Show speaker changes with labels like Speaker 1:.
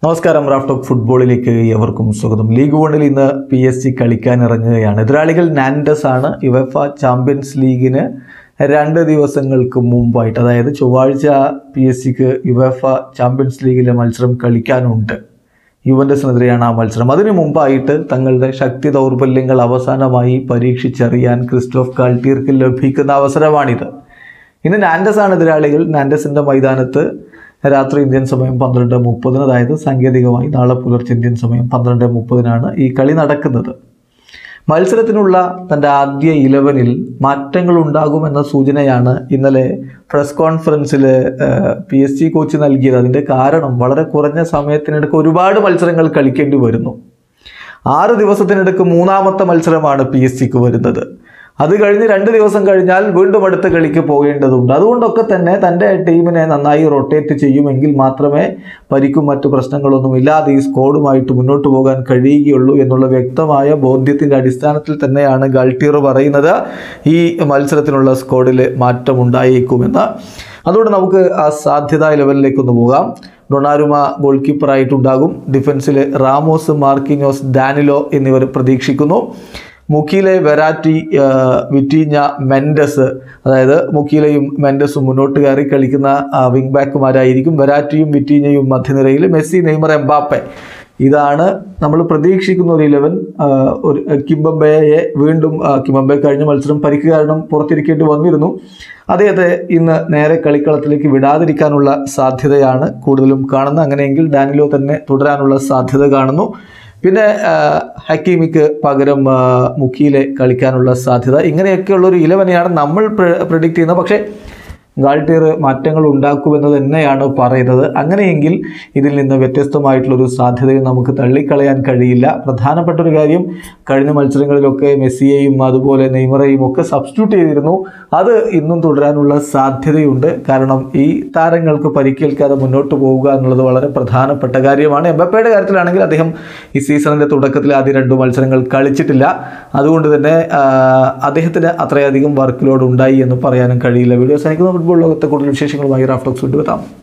Speaker 1: നമസ്കാരം റാഫ്റ്റോക്ക് ഫുട്ബോളിലേക്ക് എവർക്കും സ്വാഗതം ലീഗ് വണ്ണിൽ ഇന്ന് പി എസ് ജി കളിക്കാൻ ഇറങ്ങുകയാണ് എതിരാളികൾ നാൻഡസ് ആണ് യുവഫ ചാമ്പ്യൻസ് ലീഗിന് രണ്ട് ദിവസങ്ങൾക്ക് മുമ്പായിട്ട് അതായത് ചൊവ്വാഴ്ച പി എസ് സിക്ക് യുവഫ ചാമ്പ്യൻസ് ലീഗിലെ മത്സരം കളിക്കാനുണ്ട് യുവൻ്റസിനെതിരെയാണ് ആ മത്സരം അതിനു മുമ്പായിട്ട് തങ്ങളുടെ ശക്തി ദൗർബല്യങ്ങൾ അവസാനമായി പരീക്ഷിച്ചറിയാൻ ക്രിസ്റ്റോഫ് കാൾട്ടീർക്ക് ലഭിക്കുന്ന അവസരമാണിത് ഇന്ന് നാൻഡസ് ആണ് എതിരാളികൾ നാൻഡസിൻ്റെ മൈതാനത്ത് രാത്രി ഇന്ത്യൻ സമയം പന്ത്രണ്ട് മുപ്പതിന് അതായത് സാങ്കേതികമായി നാളെ പുലർച്ചെ ഇന്ത്യൻ സമയം പന്ത്രണ്ട് മുപ്പതിനാണ് ഈ കളി നടക്കുന്നത് മത്സരത്തിനുള്ള തൻ്റെ ആദ്യ ഇലവനിൽ മാറ്റങ്ങൾ ഉണ്ടാകുമെന്ന സൂചനയാണ് ഇന്നലെ പ്രസ് കോൺഫറൻസിൽ പി എസ് ജി കോച്ച് നൽകിയത് അതിൻ്റെ കാരണം വളരെ കുറഞ്ഞ സമയത്തിനിടയ്ക്ക് ഒരുപാട് മത്സരങ്ങൾ കളിക്കേണ്ടി വരുന്നു ആറ് ദിവസത്തിനിടയ്ക്ക് മൂന്നാമത്തെ മത്സരമാണ് പി എസ് സിക്ക് വരുന്നത് അത് കഴിഞ്ഞ് രണ്ട് ദിവസം കഴിഞ്ഞാൽ വീണ്ടും അടുത്ത കളിക്ക് പോകേണ്ടതുണ്ട് അതുകൊണ്ടൊക്കെ തന്നെ തൻ്റെ ടീമിനെ നന്നായി റൊട്ടേറ്റ് ചെയ്യുമെങ്കിൽ മാത്രമേ പരിക്കും മറ്റു പ്രശ്നങ്ങളൊന്നും ഇല്ലാതെ ഈ സ്കോഡുമായിട്ട് മുന്നോട്ട് പോകാൻ കഴിയുകയുള്ളൂ എന്നുള്ള വ്യക്തമായ ബോധ്യത്തിൻ്റെ അടിസ്ഥാനത്തിൽ തന്നെയാണ് ഗൾട്ടീർ പറയുന്നത് ഈ മത്സരത്തിനുള്ള സ്കോഡിൽ മാറ്റമുണ്ടായേക്കുമെന്ന് അതുകൊണ്ട് നമുക്ക് ആ സാധ്യതാ ലെവലിലേക്കൊന്ന് പോകാം ഡൊണാരുമ ഗോൾ കീപ്പറായിട്ടുണ്ടാകും ഡിഫൻസിൽ റാമോസ് മാർക്കിനോസ് ഡാനിലോ എന്നിവർ പ്രതീക്ഷിക്കുന്നു മുക്കിയിലെ വെറാറ്റി ആ, വിറ്റീഞ്ഞ മെൻഡസ് അതായത് മുക്കിയിലെയും മെൻഡസും മുന്നോട്ട് കയറി കളിക്കുന്ന ആ, വിങ് ബാക്കുമാരായിരിക്കും വെറാറ്റിയും വിറ്റീഞ്ഞയും മധ്യനിരയിൽ മെസ്സി നെയ്മർ എംബാപ്പെ ഇതാണ് നമ്മൾ പ്രതീക്ഷിക്കുന്ന ഒരു ഇലവൻ ഒരു കിംബംബയെ വീണ്ടും ആ, കിംബംബെ കഴിഞ്ഞ മത്സരം പരിക്ക് കാരണം പുറത്തിരിക്കേണ്ടി വന്നിരുന്നു അദ്ദേഹത്തെ ഇന്ന് നേരെ കളിക്കളത്തിലേക്ക് വിടാതിരിക്കാനുള്ള സാധ്യതയാണ് കൂടുതലും കാണുന്നത് അങ്ങനെയെങ്കിൽ ഡാനിലോ തന്നെ തുടരാനുള്ള സാധ്യത കാണുന്നു പിന്നെ ആ, ഹക്കീമിക്ക് പകരം ആ, മുക്കിയിലെ കളിക്കാനുള്ള സാധ്യത ഇങ്ങനെയൊക്കെയുള്ള ഒരു ഇലവനെയാണ് നമ്മൾ പ്രിഡിക്റ്റ് ചെയ്യുന്നത് പക്ഷേ ഗാൾട്ടിയർ മാറ്റങ്ങൾ ഉണ്ടാക്കുമെന്ന് തന്നെയാണ് പറയുന്നത് അങ്ങനെയെങ്കിൽ ഇതിൽ നിന്ന് വ്യത്യസ്തമായിട്ടുള്ളൊരു സാധ്യതയും നമുക്ക് തള്ളിക്കളയാൻ കഴിയില്ല പ്രധാനപ്പെട്ട ഒരു കാര്യം കഴിഞ്ഞ മത്സരങ്ങളിലൊക്കെ മെസ്സിയെയും അതുപോലെ നെയ്മറെയും ഒക്കെ സബ്സ്റ്റിറ്റ്യൂട്ട് ചെയ്തിരുന്നു അത് ഇന്നും തുടരാനുള്ള സാധ്യതയുണ്ട് കാരണം ഈ താരങ്ങൾക്ക് പരിക്കേൽക്കാതെ മുന്നോട്ട് പോവുക എന്നുള്ളത് വളരെ പ്രധാനപ്പെട്ട കാര്യമാണ് എംബപ്പയുടെ കാര്യത്തിലാണെങ്കിൽ അദ്ദേഹം ഈ സീസണിൻ്റെ തുടക്കത്തിൽ ആദ്യ രണ്ട് മത്സരങ്ങൾ കളിച്ചിട്ടില്ല അതുകൊണ്ട് തന്നെ ആ, അദ്ദേഹത്തിന് അത്രയധികം വർക്ക് ലോഡ് ഉണ്ടായി എന്ന് പറയാനും കഴിയില്ല വീഡിയോ സഹിക്കുന്ന ഫുട്ബോൾ ലോകത്തെ കൂടുതൽ വിശേഷങ്ങളുമായി റാഫ്റ്റോക്സ് കൊണ്ടുവരാം